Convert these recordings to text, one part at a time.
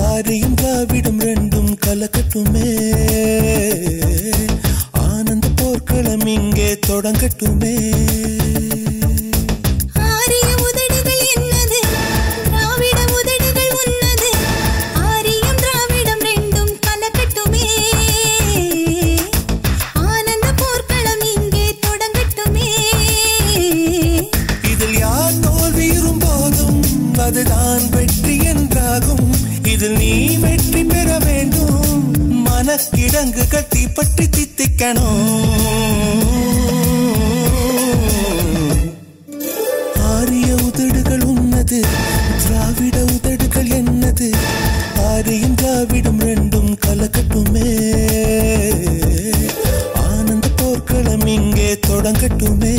ஆரியும் திராவிடம் ரெண்டும் கலக்கட்டுமே ஆனந்த போர்க்களம் இங்கே தொடங்கட்டுமே ஆரிய உதடுகள் என்னது திராவிட உதடுகள் உன்னது ஆரியம் திராவிடம் ரெண்டும் கலக்கட்டுமே ஆனந்த போர்க்களம் இங்கே தொடங்கட்டுமே இதில் யார் தோல்வியுறும் போதும் அதுதான் வெற்றி என்றாகும் இதில் நீ வெற்றி பெற வேண்டும் மனக்கிடங்கு கட்டி பற்றி தித்திக்கணும் ஆரிய உதடுகள் உன்னது திராவிட உதடுகள் என்னது ஆரியும் திராவிடம் ரெண்டும் கலக்கட்டுமே ஆனந்த போர்க்களம் இங்கே தொடங்கட்டுமே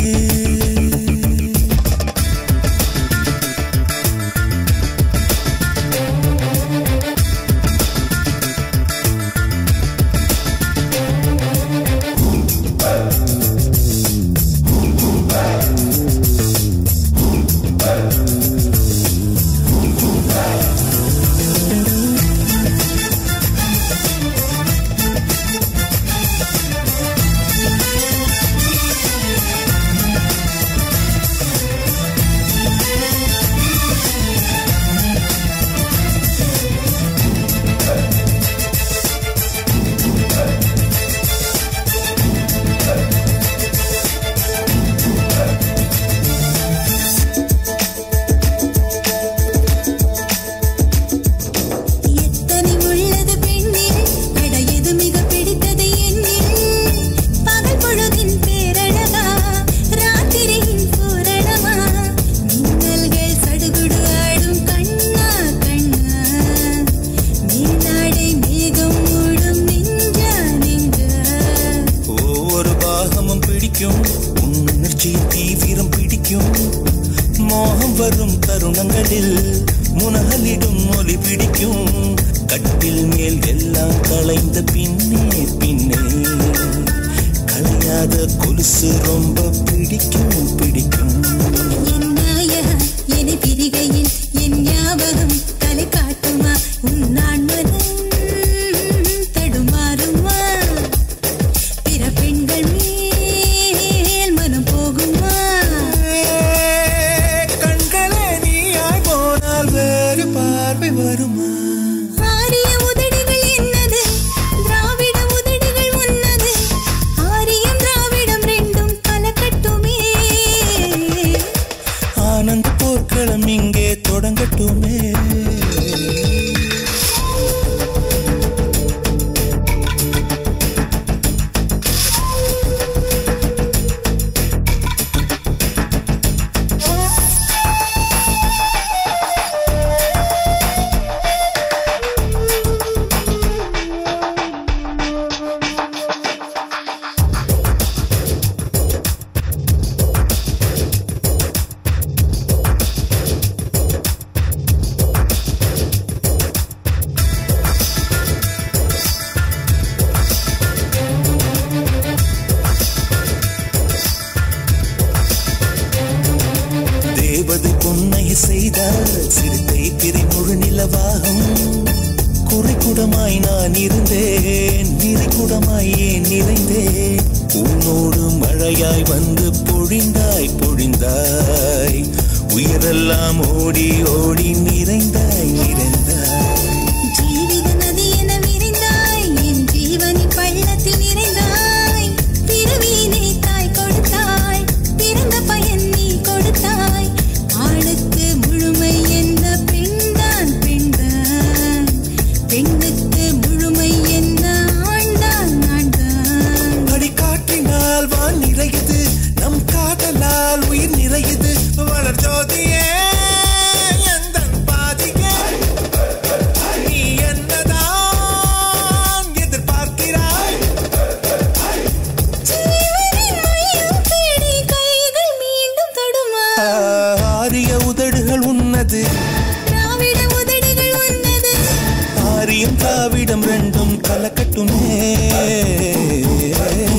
எத்தனை உள்ளது பெண்ணில் அட எது மிக பிடித்தது என்னில் பகல் பொழுதின் பேரழகா ராத்திரியின் பூரணமா மின்னல்கள் சடுகுடு ஆடும் கண்ணா கண்ணா மேலாடை மேகம் மூடும் நெஞ்சா நெஞ்சா ஒவ்வொரு பாகமும் பிடிக்கும் உணர்ச்சி தீவிரம் பிடிக்கும் மோகம் வரும் தருணங்களில் முனகலிடும் மொழி பிடிக்கும் கட்டில் மேல் எல்லாம் களைந்த பின்னே பின்னே களையாத கொலுசு ரொம்ப பிடிக்கும் பிடிக்கும் என் நாயகா என்னை பிரிகையில் என் ஞாபகம் தலை காட்டுமா உன் நான் மனம் தடுமாறுமா பிற பெண்கள் மேல் மனம் போகுமா கண்களே நீயாய் போனால் வேறு பார்வை வருமா ஆரிய உதடுகள் என்னது திராவிட உதடுகள் உன்னது ஆரியம் திராவிடம் ரெண்டும் கலக்கட்டுமே ஆனந்த போர்க்களம் இங்கே தொடங்கட்டுமே தேவதை பொன்னை செய்தால் சிறுத்தை திரை முழு நிலவாகும் குறைக்குடமாய் நான் இருந்தேன் நிறைக்குடமாய் ஏன் நிறைந்தேன் உன்னோடு மழையாய் வந்து பொழிந்தாய் பொழிந்தாய் உயிரெல்லாம் ஓடி ஓடி நிறைந்தாய் நிறைந்தாய் ஜீவித நதி என விரிந்தாய் என் ஜீவனி பள்ளத்தில் நிறைந்தாய் பிறவியினை தாய் கொடுத்தாய் பிறந்த பயன் நீ கொடுத்தாய் ஆணுக்கு முழுமை என்ன பெண்தான் பெண்தான் பெண்ணுக்கு முழுமை என்ன ஆண்தான் ஆண்தான் அடி காற்றினால் வான் நிறையுது நம் காதலால் உயிர் நிறையுது வளர் ஜோதியே எந்தன் பாதியே நீ என்னதான் எதிர்பார்க்கிறாய் ஜீவனின் மையம் தேடி கைகள் மீண்டும் தொடுமா ஆரிய உதடுகள் உன்னது திராவிட உதடுகள் உன்னது ஆரியம் திராவிடம் ரெண்டும் கலக்கட்டுமே